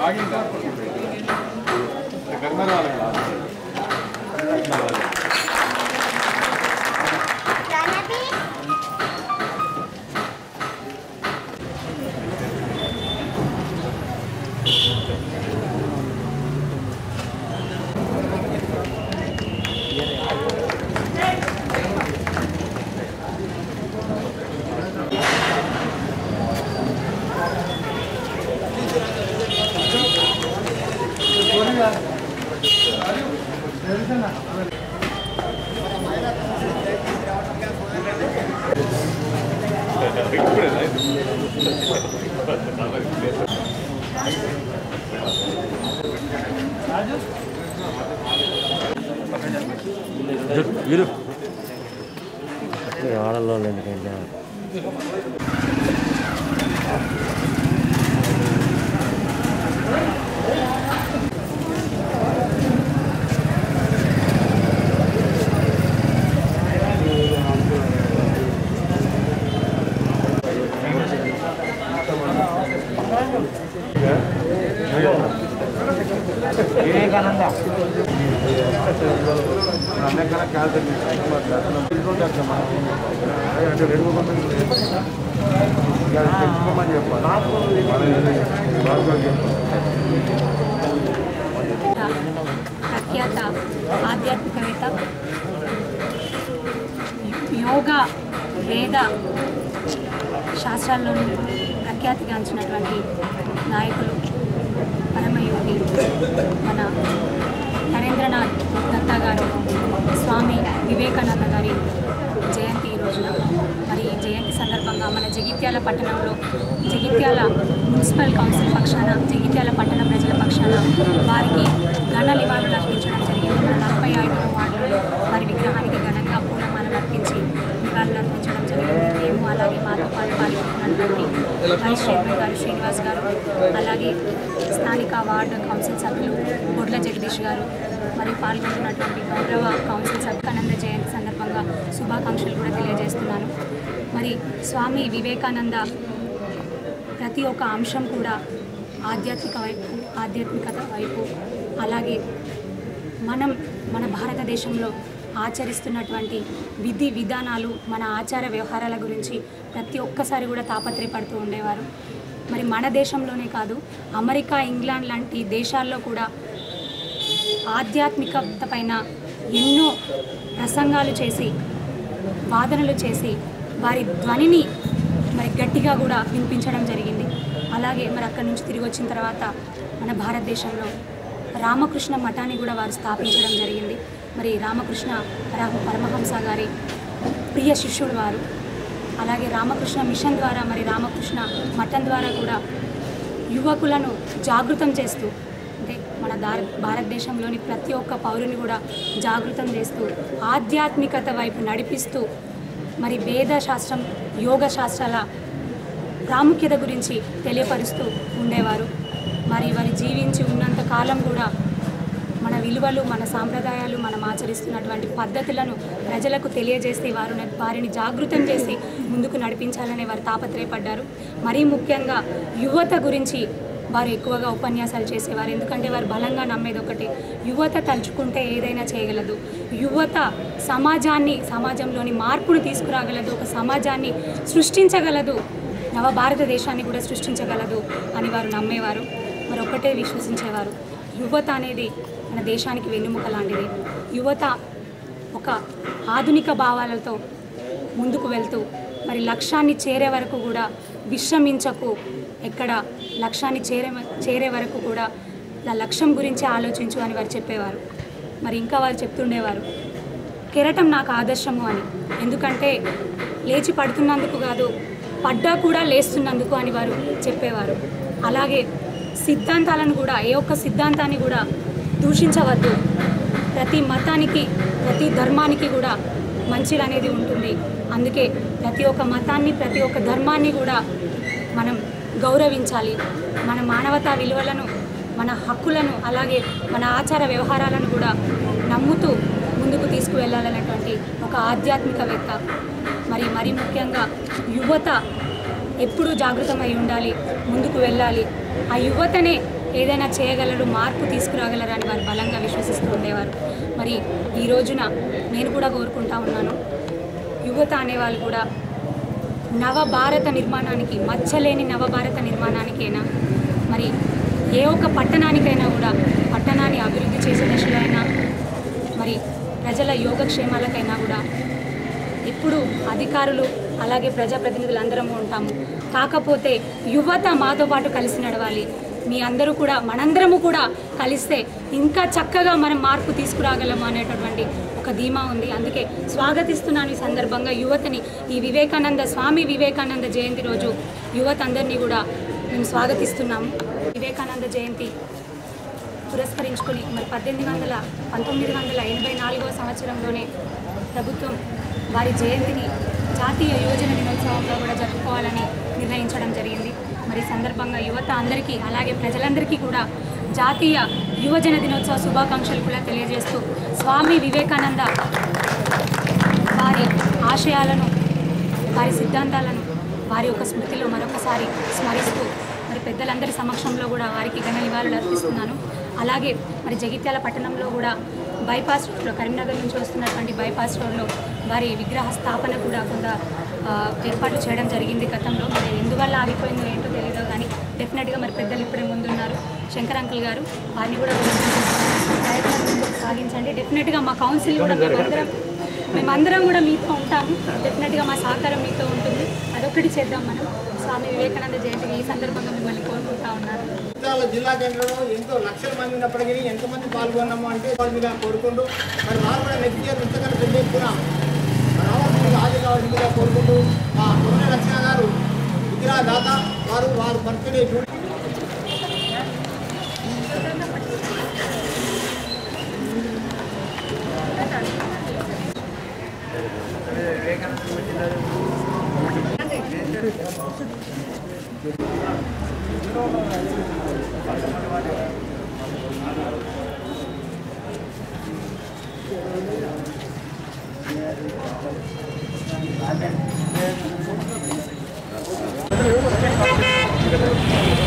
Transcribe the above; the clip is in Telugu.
వీరు ఆడల్లో ఎందుకంటే వివేకానంద అంటే రెండు తెలుసుకోమని చెప్పాలి ప్రఖ్యాత ఆధ్యాత్మికవేత్త యోగా వేద శాస్త్రాల్లో ప్రఖ్యాతిగాంచినటువంటి నాయకులు పరమయోగి మన నరేంద్రనాథ్ దత్తా గారు స్వామి వివేకానంద గారి జయంతి ఈ రోజున మరి ఈ జయంతి సందర్భంగా మన జగిత్యాల పట్టణంలో జగిత్యాల మున్సిపల్ కౌన్సిల్ పక్షాన జగిత్యాల పట్టణ ప్రజల పక్షాన వారికి ఘన నివాళులు అర్పించడం జరిగింది మన నలభై ఐదవ వార్డులో వారి విగ్రహానికి ఘనంగా పూలమాలలు అర్పించి నివాళులు అర్పించడం జరిగింది మేము అలాగే మాతో పాటు పాల్గొంటున్నటువంటి వైస్ చైర్మన్ గారు శ్రీనివాస్ గారు అలాగే స్థానిక వార్డు కౌన్సిల్ సభ్యులు బొడ్ల జగదీష్ గారు మరియు పాల్గొంటున్నటువంటి గౌరవ కౌన్సిల్ సభ్యానంద జయంతి సందర్భంగా శుభాకాంక్షలు కూడా తెలియజేస్తున్నాను మరి స్వామి వివేకానంద ప్రతి ఒక్క అంశం కూడా ఆధ్యాత్మిక వైపు ఆధ్యాత్మికత వైపు అలాగే మనం మన భారతదేశంలో ఆచరిస్తున్నటువంటి విధి విధానాలు మన ఆచార వ్యవహారాల గురించి ప్రతి ఒక్కసారి కూడా తాపత్రయపడుతూ ఉండేవారు మరి మన దేశంలోనే కాదు అమెరికా ఇంగ్లాండ్ లాంటి దేశాల్లో కూడా ఆధ్యాత్మికత పైన ఎన్నో ప్రసంగాలు చేసి వాదనలు చేసి వారి ధ్వనిని మరి గట్టిగా కూడా వినిపించడం జరిగింది అలాగే మరి అక్కడి నుంచి తిరిగి వచ్చిన తర్వాత మన భారతదేశంలో రామకృష్ణ మఠాన్ని కూడా వారు స్థాపించడం జరిగింది మరి రామకృష్ణ పర- పరమహంస గారి ప్రియ శిష్యుడు వారు అలాగే రామకృష్ణ మిషన్ ద్వారా మరి రామకృష్ణ మఠం ద్వారా కూడా యువకులను జాగృతం చేస్తూ అంటే మన దార భారతదేశంలోని ప్రతి ఒక్క పౌరుని కూడా జాగృతం చేస్తూ ఆధ్యాత్మికత వైపు నడిపిస్తూ మరి వేద శాస్త్రం యోగ శాస్త్రాల ప్రాముఖ్యత గురించి తెలియపరుస్తూ ఉండేవారు మరి వారి జీవించి ఉన్నంత కాలం కూడా మన విలువలు మన సాంప్రదాయాలు మనం ఆచరిస్తున్నటువంటి పద్ధతులను ప్రజలకు తెలియజేసి వారు వారిని జాగృతం చేసి ముందుకు నడిపించాలనే వారు తాపత్రయపడ్డారు మరీ ముఖ్యంగా యువత గురించి వారు ఎక్కువగా ఉపన్యాసాలు చేసేవారు ఎందుకంటే వారు బలంగా నమ్మేది ఒకటి యువత తలుచుకుంటే ఏదైనా చేయగలదు యువత సమాజాన్ని సమాజంలోని మార్పును తీసుకురాగలదు ఒక సమాజాన్ని సృష్టించగలదు నవ భారతదేశాన్ని కూడా సృష్టించగలదు అని వారు నమ్మేవారు మరి ఒకటే విశ్వసించేవారు యువత అనేది మన దేశానికి వెన్నుముక లాంటిది యువత ఒక ఆధునిక భావాలతో ముందుకు వెళ్తూ మరి లక్ష్యాన్ని చేరే వరకు కూడా విశ్రమించకు ఎక్కడ లక్ష్యాన్ని చేరే చేరే వరకు కూడా నా లక్ష్యం గురించి ఆలోచించు అని వారు చెప్పేవారు మరి ఇంకా వారు చెప్తుండేవారు కెరటం నాకు ఆదర్శము అని ఎందుకంటే లేచి పడుతున్నందుకు కాదు పడ్డా కూడా లేస్తున్నందుకు అని వారు చెప్పేవారు అలాగే సిద్ధాంతాలను కూడా ఏ ఒక్క సిద్ధాంతాన్ని కూడా దూషించవద్దు ప్రతి మతానికి ప్రతి ధర్మానికి కూడా మంచిది అనేది ఉంటుంది అందుకే ప్రతి ఒక్క మతాన్ని ప్రతి ఒక్క ధర్మాన్ని కూడా మనం గౌరవించాలి మన మానవతా విలువలను మన హక్కులను అలాగే మన ఆచార వ్యవహారాలను కూడా నమ్ముతూ ముందుకు తీసుకువెళ్ళాలనేటువంటి ఒక ఆధ్యాత్మికవేత్త మరి మరి ముఖ్యంగా యువత ఎప్పుడూ జాగృతమై ఉండాలి ముందుకు వెళ్ళాలి ఆ యువతనే ఏదైనా చేయగలరు మార్పు తీసుకురాగలరు అని వారు బలంగా విశ్వసిస్తూ ఉండేవారు మరి ఈ రోజున నేను కూడా కోరుకుంటా ఉన్నాను యువత అనేవాళ్ళు కూడా నవభారత నిర్మాణానికి మచ్చలేని నవభారత నిర్మాణానికైనా మరి ఏ ఒక్క పట్టణానికైనా కూడా పట్టణాన్ని అభివృద్ధి చేసే దశలో అయినా మరి ప్రజల యోగక్షేమాలకైనా కూడా ఇప్పుడు అధికారులు అలాగే ప్రజాప్రతినిధులు అందరము ఉంటాము కాకపోతే యువత మాతో పాటు కలిసి నడవాలి మీ అందరూ కూడా మనందరము కూడా కలిస్తే ఇంకా చక్కగా మనం మార్పు తీసుకురాగలము అనేటటువంటి ఒక ధీమా ఉంది అందుకే స్వాగతిస్తున్నాను ఈ సందర్భంగా యువతని ఈ వివేకానంద స్వామి వివేకానంద జయంతి రోజు యువత అందరినీ కూడా మేము స్వాగతిస్తున్నాము వివేకానంద జయంతి పురస్కరించుకొని మరి పద్దెనిమిది వందల పంతొమ్మిది వందల ఎనభై నాలుగవ సంవత్సరంలోనే ప్రభుత్వం వారి జయంతిని జాతీయ యువజన దినోత్సవంగా కూడా జరుపుకోవాలని నిర్ణయించడం జరిగింది మరి ఈ సందర్భంగా యువత అందరికీ అలాగే ప్రజలందరికీ కూడా జాతీయ యువజన దినోత్సవ శుభాకాంక్షలు కూడా తెలియజేస్తూ స్వామి వివేకానంద వారి ఆశయాలను వారి సిద్ధాంతాలను వారి యొక్క స్మృతిలో మరొకసారి స్మరిస్తూ మరి పెద్దలందరి సమక్షంలో కూడా వారికి ఘన నివాళులు అర్పిస్తున్నాను అలాగే మరి జగిత్యాల పట్టణంలో కూడా బైపాస్ రోడ్లో కరీంనగర్ నుంచి వస్తున్నటువంటి బైపాస్ రోడ్లో వారి విగ్రహ స్థాపన కూడా కొంత ఆ, ఏర్పాట్లు చేయడం జరిగింది గతంలో మరి ఎందువల్ల ఆగిపోయిందో ఏంటో తెలియదు కానీ డెఫినెట్గా మరి పెద్దలు ఇప్పుడే ముందున్నారు శంకర్ అంకుల్ గారు వారిని కూడా ప్రయత్నం ముందుకు సాగించండి డెఫినెట్గా మా కౌన్సిల్ కూడా మేమందరం మేమందరం కూడా మీతో ఉంటాము డెఫినెట్గా మా సహకారం మీతో ఉంటుంది అదొకటి చేద్దాం మనం స్వామి వివేకానంద జయంతికి ఈ సందర్భంగా మిమ్మల్ని కోరుకుంటా ఉన్నాను జిల్లాలో జిల్లా కేంద్రంలో ఎంతో లక్షల మంది ఉన్నప్పటికీ ఎంతమంది పాల్గొన్నాము అంటే వాళ్ళ మీద కోరుకుంటూ మరి వారు కూడా నెక్స్ట్ ఇయర్ ఇంతకన్నా పెద్ద ఎత్తున రావాల్సిందిగా హాజరు కావాల్సిందిగా కోరుకుంటూ మా కొన్న లక్ష్మణ గారు విగ్రహ దాత వారు వారు బర్త్డే డ్యూటీ ¡Vamos!